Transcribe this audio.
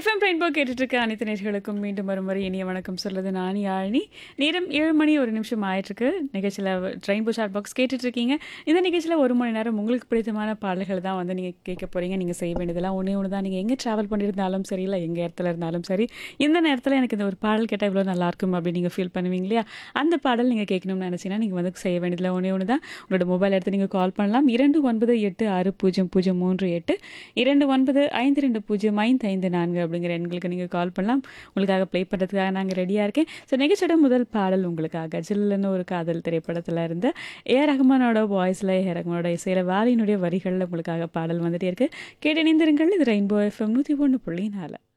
FM rainbow கேட்டுட்டு இருக்க அனைத்து நேர்களுக்கும் மீண்டும் வருமுறை இனிய வணக்கம் சொல்றது நான் யாழினி நேரம் ஏழு மணி ஒரு நிமிஷம் ஆயிட்டிருக்கு நிகழ்ச்சியில் ரெயின்போ ஷார்ட் பாக்ஸ் கேட்டுட்டு இருக்கீங்க இந்த நிகழ்ச்சியில் ஒரு மணி நேரம் உங்களுக்கு பிடித்தமான பாடல்கள் தான் வந்து நீங்கள் கேட்க போறீங்க நீங்கள் செய்ய வேண்டியதெல்லாம் ஒன்றே ஒன்று தான் நீங்கள் எங்கே ட்ராவல் பண்ணியிருந்தாலும் சரி இல்லை எங்கே இடத்துல இருந்தாலும் சரி இந்த நேரத்தில் எனக்கு இந்த ஒரு பாடல் கேட்டால் இவ்வளோ நல்லா இருக்கும் அப்படின்னு நீங்கள் ஃபீல் பண்ணுவீங்க இல்லையா அந்த பாடல் நீங்கள் கேட்கணும்னு நினச்சிங்கன்னா நீங்கள் வந்து செய்ய வேண்டியதில் ஒன்றே ஒன்று தான் உங்களோட மொபைல் எடுத்து நீங்கள் கால் பண்ணலாம் இரண்டு ஒன்பது எட்டு ஆறு பூஜ்ஜியம் பூஜ்ஜியம் மூன்று எட்டு இரண்டு ஒன்பது ஐந்து ரெண்டு பூஜ்ஜியம் ஐந்து ஐந்து நான்கு அப்படிங்கிற எண்களுக்கு நீங்கள் கால் பண்ணலாம் உங்களுக்காக ப்ளே பண்ணுறதுக்காக நாங்கள் ரெடியாக இருக்கேன் ஸோ நிகழ்ச்சியோட முதல் பாடல் உங்களுக்காக ஜில்லுன்னு ஒரு காதல் திரைப்படத்தில் இருந்த ஏ ரஹ்மானோட வாய்ஸில் ஏ ரஹ்மானோட இசையில் வாலினுடைய வரிகளில் உங்களுக்காக பாடல் வந்துட்டே இருக்கு கேட்டு இணைந்திருங்கள் இது ரெயின்போ எஃப்எம் நூற்றி ஒன்று புள்ளி நாலு